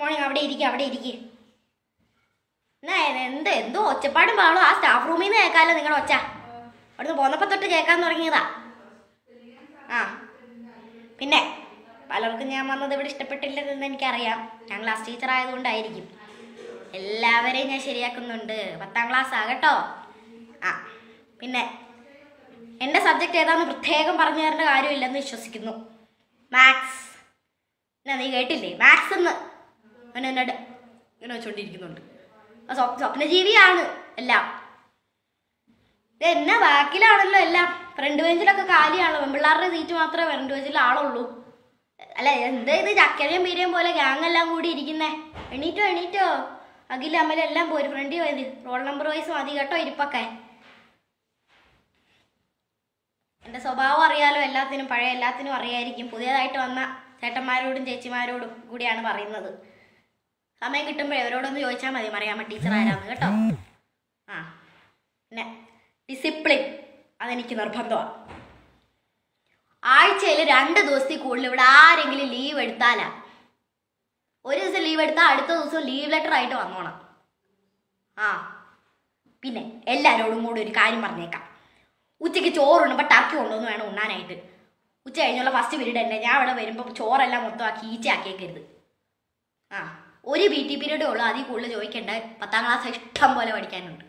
morning അവിടെ ഇരിക്കുക അവിടെ ഇരിക്കുക എന്നാ എന്ത് എന്തോ ഒച്ചപ്പാടും പാടും ആ സ്റ്റാഫ് റൂമിൽ നിന്ന് കേൾക്കാമല്ലോ നിങ്ങളുടെ ഒച്ച അവിടുന്ന് പോന്നപ്പോൾ തൊട്ട് കേൾക്കാൻ തുടങ്ങിയതാ ആ പിന്നെ പലർക്കും ഞാൻ വന്നത് ഇവിടെ ഇഷ്ടപ്പെട്ടില്ലെന്ന് എനിക്കറിയാം ഞാൻ ക്ലാസ് ടീച്ചർ ആയതുകൊണ്ടായിരിക്കും എല്ലാവരെയും ഞാൻ ശരിയാക്കുന്നുണ്ട് പത്താം ക്ലാസ് ആകട്ടോ ആ പിന്നെ എൻ്റെ സബ്ജക്റ്റ് ഏതാണെന്ന് പ്രത്യേകം പറഞ്ഞു തരേണ്ട കാര്യമില്ലെന്ന് വിശ്വസിക്കുന്നു മാത്സ് എന്നാ നീ കേട്ടില്ലേ മാത്സ് എന്ന് അവൻ എന്നോട് ഇങ്ങനെ വെച്ചോണ്ടിരിക്കുന്നുണ്ട് ആ സ്വപ് സ്വപ്നജീവിയാണ് എല്ലാം ഇത് എന്നാ ബാക്കിലാണല്ലോ എല്ലാം ഫ്രണ്ട് ബെഞ്ചിലൊക്കെ കാലിയാണല്ലോ പെൺപിള്ളാരുടെ സീറ്റ് മാത്രമേ ഫ്രണ്ട് ബെഞ്ചിൽ ആളുള്ളൂ അല്ല എന്താ ഇത് ചക്കരയും പീരയും പോലെ ഗ്യാങ് എല്ലാം കൂടി ഇരിക്കുന്നേ എണീറ്റോ എണീറ്റോ അഖില അമ്മല എല്ലാം പോയി ഫ്രണ്ടിൽ പോയത് റോൾ നമ്പർ വൈസ് മതി കേട്ടോ ഇരിപ്പൊക്കെ എൻ്റെ സ്വഭാവം അറിയാലോ എല്ലാത്തിനും പഴയ എല്ലാത്തിനും അറിയായിരിക്കും പുതിയതായിട്ട് വന്ന ചേട്ടന്മാരോടും ചേച്ചിമാരോടും കൂടിയാണ് പറയുന്നത് സമയം കിട്ടുമ്പോൾ അവരോടൊന്ന് ചോദിച്ചാൽ മതി മറിയാമ്മ ടീച്ചർ ആരാന്ന് കേട്ടോ ആ പിന്നെ ഡിസിപ്ലിൻ അതെനിക്ക് നിർബന്ധമാണ് ആഴ്ചയിൽ രണ്ട് ദിവസത്തിൽ കൂടുതൽ ഇവിടെ ആരെങ്കിലും ലീവ് എടുത്താലാ ഒരു ദിവസം ലീവ് എടുത്താൽ അടുത്ത ദിവസം ലീവ് ലെറ്റർ ആയിട്ട് വന്നോണം ആ പിന്നെ എല്ലാവരോടും കൂടി ഒരു കാര്യം പറഞ്ഞേക്കാം ഉച്ചയ്ക്ക് ചോറുണ്ണുമ്പോൾ ടർക്കി കൊണ്ടുവന്ന് വേണം ഉണ്ണാനായിട്ട് ഉച്ച കഴിഞ്ഞുള്ള ഫസ്റ്റ് പീരീഡ് തന്നെ ഞാൻ അവിടെ വരുമ്പോൾ ചോറെല്ലാം മൊത്തമാക്കി ഈച്ചയാക്കിയേക്കരുത് ആ ഒരു ബി ടി പീരീഡേ ഉള്ളൂ അതിൽ കൂടുതൽ ചോദിക്കേണ്ട പത്താം ക്ലാസ് ഇഷ്ടം പോലെ പഠിക്കാനുണ്ട്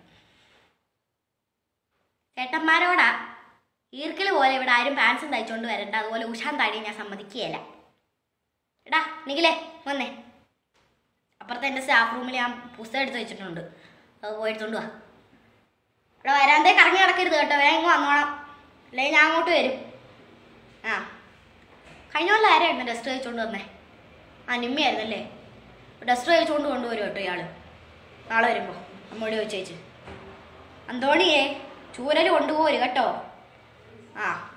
ചേട്ടന്മാരോടാ ഈർക്കൽ പോലെ ഇവിടെ ആരും പാൻസും തയ്ച്ചുകൊണ്ട് വരണ്ട അതുപോലെ ഉഷാൻ താടി ഞാൻ സമ്മതിക്കുകയില്ല എടാ നിഖിലേ വന്നേ അപ്പുറത്തെ എൻ്റെ സ്റ്റാഫ് റൂമിൽ ഞാൻ പുസ്തകം എടുത്ത് വെച്ചിട്ടുണ്ട് അത് പോയി എടുത്തോണ്ട് വാ ഇവിടെ വരാന്തേ കറങ്ങി നടക്കരുത് കേട്ടോ വേഗം ഇങ്ങ് വന്നോണം അല്ലെങ്കിൽ ഞാൻ അങ്ങോട്ട് വരും ആ കഴിഞ്ഞ കൊല്ലം ആരായിരുന്നു ഡസ്റ്റ് കഴിച്ചുകൊണ്ട് വന്നേ ആ നിമ്മയായിരുന്നല്ലേ ഡസ്റ്റ് കഴിച്ചുകൊണ്ട് കൊണ്ടുവരും കേട്ടോ ഇയാൾ നാളെ വരുമ്പോൾ അമ്മയോട് ചോദിച്ചേച്ച് അന്തോണിയേ ചൂരൽ കൊണ്ടുപോര് കേട്ടോ ആ